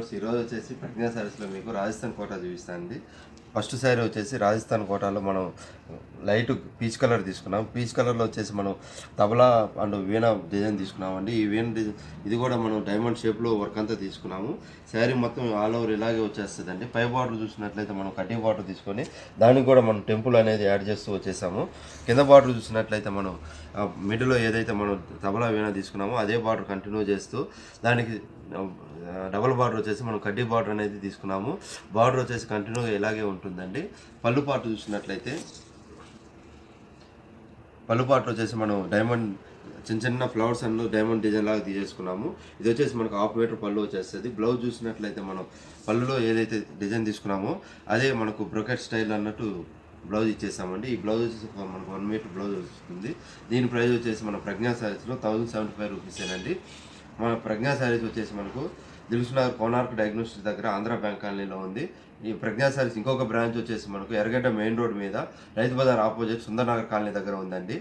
viewers ఈరోజు వచ్చేసి ప్రజ్ఞా శారీస్లో మీకు రాజస్థాన్ కోటా చూపిస్తానండి ఫస్ట్ శారీ వచ్చేసి రాజస్థాన్ కోటాలో మనం లైట్ పీచ్ కలర్ తీసుకున్నాం పీచ్ కలర్లో వచ్చేసి మనం తబలా అండ్ వీణ డిజైన్ తీసుకున్నామండి ఈ వీణ డిజైన్ ఇది కూడా మనం డైమండ్ షేప్లో వర్క్ అంతా తీసుకున్నాము శారీ మొత్తం ఆల్ ఓవర్ ఇలాగే వచ్చేస్తుందండి పై బార్డర్ చూసినట్లయితే మనం కటింగ్ బార్డర్ తీసుకొని దానికి కూడా మనం టెంపుల్ అనేది యాడ్ చేస్తూ వచ్చేసాము కింద బార్డర్ చూసినట్లయితే మనం మిడిల్లో ఏదైతే మనం తబలా వీణ తీసుకున్నామో అదే బార్డర్ కంటిన్యూ చేస్తూ దానికి ఆ, డబల్ బార్డర్ వచ్చేసి మనం కడ్డీ బార్డర్ అనేది తీసుకున్నాము బార్డర్ వచ్చేసి కంటిన్యూగా ఇలాగే ఉంటుందండి పళ్ళు పాటు చూసినట్లయితే పళ్ళు పాటు వచ్చేసి మనం డైమండ్ చిన్న చిన్న ఫ్లవర్స్ అన్ని డైమండ్ డిజైన్ లాగా తీసేసుకున్నాము ఇది వచ్చేసి మనకు హాఫ్ మీటర్ పళ్ళు వచ్చేస్తుంది బ్లౌజ్ చూసినట్లయితే మనం పళ్ళులో ఏదైతే డిజైన్ తీసుకున్నామో అదే మనకు బ్రొకెట్ స్టైల్ అన్నట్టు బ్లౌజ్ ఇచ్చేసామండి ఈ బ్లౌజ్ వచ్చేసి ఒక మనకు వన్ మీటర్ బ్లౌజ్ వస్తుంది దీని ప్రైస్ వచ్చేసి మన ప్రజ్ఞా శారీస్లో థౌజండ్ సెవెంటీ ఫైవ్ రూపీసేనండి మన ప్రజ్ఞా శారీస్ వచ్చేసి మనకు దిల్సునగర్ కోనార్క్ డయాగ్నోస్టిక్ దగ్గర ఆంధ్ర బ్యాంక్ కాలనీలో ఉంది ఈ ప్రజ్ఞా శారీస్ ఇంకొక బ్రాంచ్ వచ్చేసి మనకు ఎర్రగడ్డ మెయిన్ రోడ్ మీద రైతు బజార్ ఆపోజిట్ సుందరనగర్ కాలనీ దగ్గర ఉందండి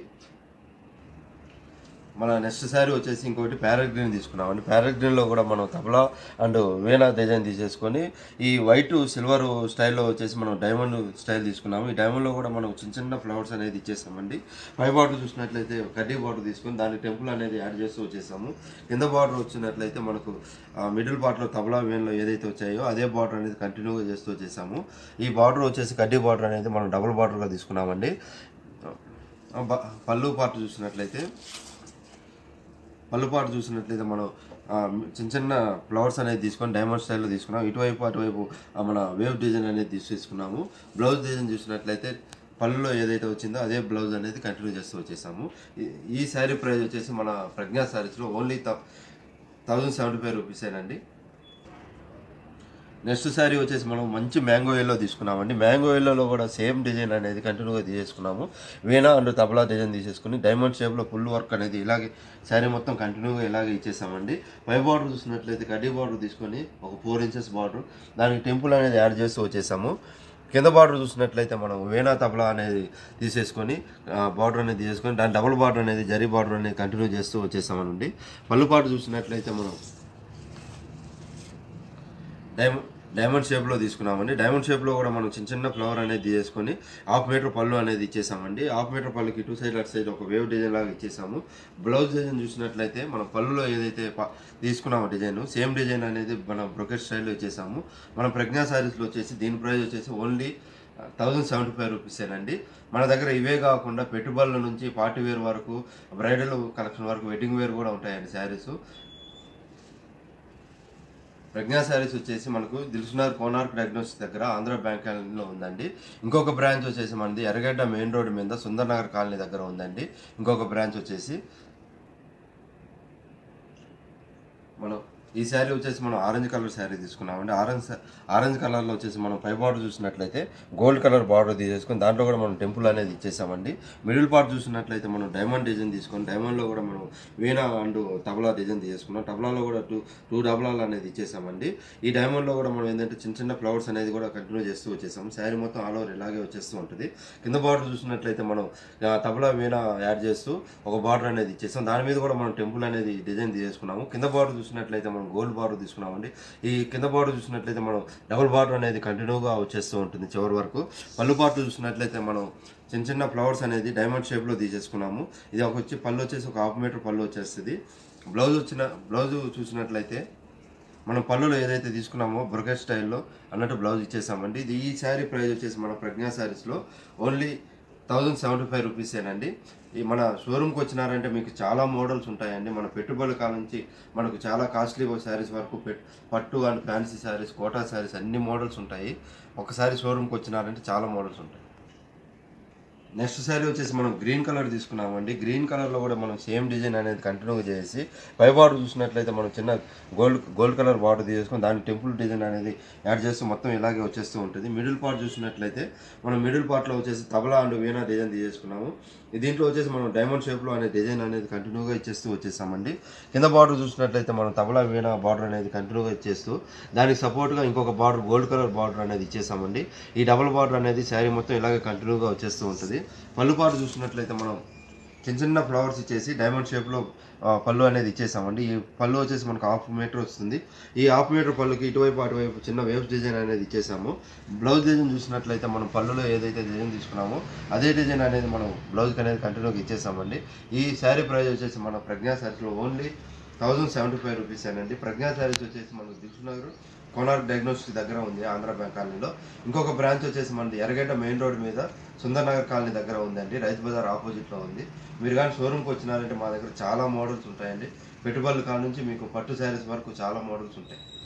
మన నెక్స్ట్ శారీ వచ్చేసి ఇంకోటి ప్యారెట్ గ్రీన్ తీసుకున్నామండి ప్యారెట్ గ్రీన్లో కూడా మనం తబలా అండ్ వీణా డిజైన్ తీసేసుకొని ఈ వైట్ సిల్వర్ స్టైల్లో వచ్చేసి మనం డైమండ్ స్టైల్ తీసుకున్నాము ఈ డైమండ్లో కూడా మనం చిన్న చిన్న ఫ్లవర్స్ అనేది ఇచ్చేసామండి పై బార్డర్ చూసినట్లయితే కడ్డీ బార్డర్ తీసుకొని దానికి టెంపుల్ అనేది యాడ్ చేస్తూ వచ్చేసాము కింద బార్డర్ వచ్చినట్లయితే మనకు మిడిల్ పార్ట్లో తబలా వీణలో ఏదైతే వచ్చాయో అదే బార్డర్ అనేది కంటిన్యూగా చేస్తూ వచ్చేసాము ఈ బార్డర్ వచ్చేసి కడ్డీ బార్డర్ అనేది మనం డబుల్ బార్డర్గా తీసుకున్నామండి ఆ, బ- పళ్ళు పార్ట్ చూసినట్లయితే పళ్ళు పాటు చూసినట్లయితే మనం ఆ, చిన్న చిన్న ఫ్లవర్స్ అనేది తీసుకొని డైమండ్ స్టైల్లో తీసుకున్నాం ఇటువైపు అటువైపు ఆ, మన వేవ్ డిజైన్ అనేది తీసేసుకున్నాము బ్లౌజ్ డిజైన్ చూసినట్లయితే పళ్ళులో ఏదైతే వచ్చిందో అదే బ్లౌజ్ అనేది కంటిన్యూ చేస్తూ వచ్చేసాము ఈ- ఈ శారీ ప్రైస్ వచ్చేసి మన ప్రజ్ఞా శారీస్లో ఓన్లీ థౌజండ్ సెవెంటీ ఫైవ్ రూపీసేనండి నెక్స్ట్ శారీ వచ్చేసి మనం మంచి మ్యాంగో ఎల్లో తీసుకున్నామండి మ్యాంగో ఎల్లోలో కూడా సేమ్ డిజైన్ అనేది కంటిన్యూగా తీసేసుకున్నాము వీణా అండ్ తబలా డిజైన్ తీసేసుకుని డైమండ్ షేప్లో ఫుల్ వర్క్ అనేది ఇలాగే శారీ మొత్తం కంటిన్యూగా ఇలాగే ఇచ్చేసామండి పై బార్డర్ చూసినట్లయితే కడ్డీ బార్డర్ తీసుకొని ఒక ఫోర్ ఇంచెస్ బార్డర్ దానికి టెంపుల్ అనేది యాడ్ చేస్తూ వచ్చేసాము కింద బార్డర్ చూసినట్లయితే మనం వీణా తబలా అనేది తీసేసుకొని బార్డర్ అనేది తీసేసుకొని దాని డబుల్ బార్డర్ అనేది జరీ బార్డర్ అనేది కంటిన్యూ చేస్తూ వచ్చేసామనండి పళ్ళు పాటు చూసినట్లయితే మనం డైమండ్ డైమండ్ షేప్లో తీసుకున్నామండి డైమండ్ షేప్లో కూడా మనం చిన్న చిన్న ఫ్లవర్ అనేది తీసుకొని హాఫ్ మీటర్ పళ్ళు అనేది ఇచ్చేసామండి హాఫ్ మీటర్ పళ్ళుకి ఇటు సైడ్ అటు సైడ్ ఒక వేవ్ డిజైన్ లాగా ఇచ్చేసాము బ్లౌజ్ డిజైన్ చూసినట్లయితే మనం పళ్ళులో ఏదైతే ప- తీసుకున్నామో డిజైన్ సేమ్ డిజైన్ అనేది మన బ్రొకెట్ స్టైల్లో ఇచ్చేసాము మన ప్రజ్ఞా శారీస్లో వచ్చేసి దీని ప్రైస్ వచ్చేసి ఓన్లీ థౌజండ్ సెవెంటీ ఫైవ్ రూపీసేనండి మన దగ్గర ఇవే కాకుండా పెట్టుబడుల నుంచి పార్టీ వేర్ వరకు బ్రైడల్ కలెక్షన్ వరకు వెడ్డింగ్ వేర్ కూడా ఉంటాయండి శారీస్ ప్రజ్ఞా శారీస్ వచ్చేసి మనకు దిల్సునగర్ కోనార్క్ డయాగ్నోస్టిక్ దగ్గర ఆంధ్ర బ్యాంక్ కాలనీలో ఉందండి ఇంకొక బ్రాంచ్ వచ్చేసి మనది ఎర్రగడ్డ మెయిన్ రోడ్ మీద సుందర్నగర్ కాలనీ దగ్గర ఉందండి ఇంకొక బ్రాంచ్ వచ్చేసి మనం ఈ శారీ వచ్చేసి మనం ఆరెంజ్ కలర్ శారీ తీసుకున్నామండి ఆరెంజ్ సా- ఆరెంజ్ కలర్లో వచ్చేసి మనం పై బార్డర్ చూసినట్లయితే గోల్డ్ కలర్ బార్డర్ తీసేసుకొని దాంట్లో కూడా మనం టెంపుల్ అనేది ఇచ్చేసామండి మిడిల్ పార్ట్ చూసినట్లయితే మనం డైమండ్ డిజైన్ తీసుకొని డైమండ్లో కూడా మనం వీణ అండ్ తబలా డిజైన్ తీసుకున్నాం తబలాలో కూడా టూ టూ డబలాలు అనేది ఇచ్చేసామండి ఈ డైమండ్లో కూడా మనం ఏంటంటే చిన్న చిన్న ఫ్లవర్స్ అనేది కూడా కంటిన్యూ చేస్తూ వచ్చేసాము శారీ మొత్తం ఆల్ ఓవర్ ఇలాగే వచ్చేస్తూ ఉంటుంది కింద బార్డర్ చూసినట్లయితే మనం ఆ, తబలా వీణ యాడ్ చేస్తూ ఒక బార్డర్ అనేది ఇచ్చేసాం దాని మీద కూడా మనం టెంపుల్ అనేది డిజైన్ తీసుకున్నాము కింద బార్డర్ చూసినట్లయితే మనం గోల్డ్ బార్డర్ తీసుకున్నామండి ఈ కింద బార్డర్ చూసినట్లయితే మనం డబుల్ బార్డర్ అనేది కంటిన్యూగా వచ్చేస్తూ ఉంటుంది చివరి వరకు పళ్ళు పార్ట్ చూసినట్లయితే మనం చిన్న చిన్న ఫ్లవర్స్ అనేది డైమండ్ షేప్లో తీసేసుకున్నాము ఇది ఒక వచ్చి పళ్ళు వచ్చేసి ఒక హాఫ్ మీటర్ పళ్ళు వచ్చేస్తుంది బ్లౌజ్ వచ్చిన బ్లౌజ్ చూసినట్లయితే మనం పళ్ళులో ఏదైతే తీసుకున్నామో బ్రొకెట్ స్టైల్లో అన్నట్టు బ్లౌజ్ ఇచ్చేసామండి ఇది ఈ శారీ ప్రైస్ వచ్చేసి మన ప్రజ్ఞా శారీస్లో ఓన్లీ థౌజండ్ సెవెంటీ ఫైవ్ రూపీసేనండి ఈ మన షోరూమ్కి వచ్చినారంటే మీకు చాలా మోడల్స్ ఉంటాయండి మన పెట్టుబడి కాలం నుంచి మనకు చాలా కాస్ట్లీ శారీస్ వరకు పెట్ పట్టు అండ్ ఫ్యాన్సీ శారీస్ కోటా శారీస్ అన్ని మోడల్స్ ఉంటాయి ఒకసారి షోరూమ్కి వచ్చినారంటే చాలా మోడల్స్ ఉంటాయి నెక్స్ట్ శారీ వచ్చేసి మనం గ్రీన్ కలర్ తీసుకున్నామండి గ్రీన్ కలర్లో కూడా మనం సేమ్ డిజైన్ అనేది కంటిన్యూగా చేసి పై బార్డర్ చూసినట్లయితే మనం చిన్న గోల్డ్ గోల్డ్ కలర్ బార్డర్ తీసుకొని దాని టెంపుల్ డిజైన్ అనేది యాడ్ చేస్తూ మొత్తం ఇలాగే వచ్చేస్తూ ఉంటుంది మిడిల్ పార్ట్ చూసినట్లయితే మనం మిడిల్ పార్ట్లో వచ్చేసి తబలా అండ్ వీణా డిజైన్ తీసేసుకున్నాము దీంట్లో వచ్చేసి మనం డైమండ్ షేప్లో అనే డిజైన్ అనేది కంటిన్యూగా ఇచ్చేస్తూ వచ్చేసామండి కింద బార్డర్ చూసినట్లయితే మనం తబలా వీణ బార్డర్ అనేది కంటిన్యూగా ఇచ్చేస్తూ దానికి సపోర్ట్గా ఇంకొక బార్డర్ గోల్డ్ కలర్ బార్డర్ అనేది ఇచ్చేసామండి ఈ డబుల్ బార్డర్ అనేది శారీ మొత్తం ఇలాగే కంటిన్యూగా వచ్చేస్తూ ఉంటుంది పళ్ళు పాటు చూసినట్లయితే మనం చిన్న చిన్న ఫ్లవర్స్ ఇచ్చేసి డైమండ్ షేప్లో పళ్ళు అనేది ఇచ్చేసామండి ఈ పళ్ళు వచ్చేసి మనకు హాఫ్ మీటర్ వస్తుంది ఈ హాఫ్ మీటర్ పళ్ళుకి ఇటువైపు అటువైపు చిన్న వేవ్స్ డిజైన్ అనేది ఇచ్చేసాము బ్లౌజ్ డిజైన్ చూసినట్లయితే మనం పళ్ళులో ఏదైతే డిజైన్ తీసుకున్నామో అదే డిజైన్ అనేది మనం బ్లౌజ్కి అనేది కంటిన్యూగా ఇచ్చేసామండి ఈ శారీ ప్రైస్ వచ్చేసి మన ప్రజ్ఞా శారీస్లో only thousand seventy five rupees అండి ప్రజ్ఞా శారీస్ వచ్చేసి మనకు దిల్సునగర్ కోనార్క్ డయాగ్నోస్టిక్ దగ్గర ఉంది ఆంధ్ర బ్యాంక్ కాలనీలో ఇంకొక బ్రాంచ్ వచ్చేసి మనది ఎర్రగడ్డ మెయిన్ రోడ్ మీద సుందర్ నగర్ కాలనీ దగ్గర ఉందండి రైతు బజార్ ఆపోజిట్లో ఉంది మీరు కానీ షోరూమ్కి వచ్చినారంటే మా దగ్గర చాలా మోడల్స్ ఉంటాయండి పెట్టుబడుల కాడ నుంచి మీకు పట్టు శారీస్ వరకు చాలా మోడల్స్ ఉంటాయి